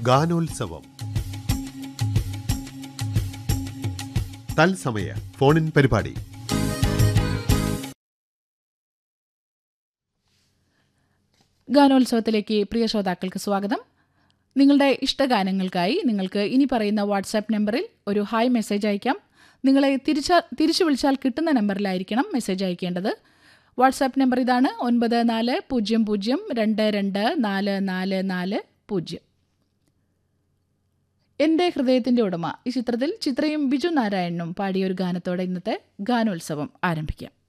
ഗാനോത്സവം തത്സമയ ഫോണിൻ പരിപാടി ഗാനോത്സവത്തിലേക്ക് പ്രിയ ശ്രോതാക്കൾക്ക് സ്വാഗതം നിങ്ങളുടെ ഇഷ്ടഗാനങ്ങൾക്കായി നിങ്ങൾക്ക് ഇനി പറയുന്ന വാട്സാപ്പ് നമ്പറിൽ ഒരു ഹായ് മെസ്സേജ് അയക്കാം നിങ്ങളെ തിരിച്ച തിരിച്ചു വിളിച്ചാൽ കിട്ടുന്ന നമ്പറിലായിരിക്കണം മെസ്സേജ് അയക്കേണ്ടത് വാട്സാപ്പ് നമ്പർ ഇതാണ് ഒൻപത് നാല് പൂജ്യം പൂജ്യം രണ്ട് രണ്ട് നാല് നാല് നാല് പൂജ്യം എൻ്റെ ഹൃദയത്തിൻ്റെ ഉടമ ഈ ചിത്രത്തിൽ ചിത്രയും ബിജു നാരായണനും പാടിയ ഒരു ഗാനത്തോടെ ഇന്നത്തെ ഗാനോത്സവം ആരംഭിക്കാം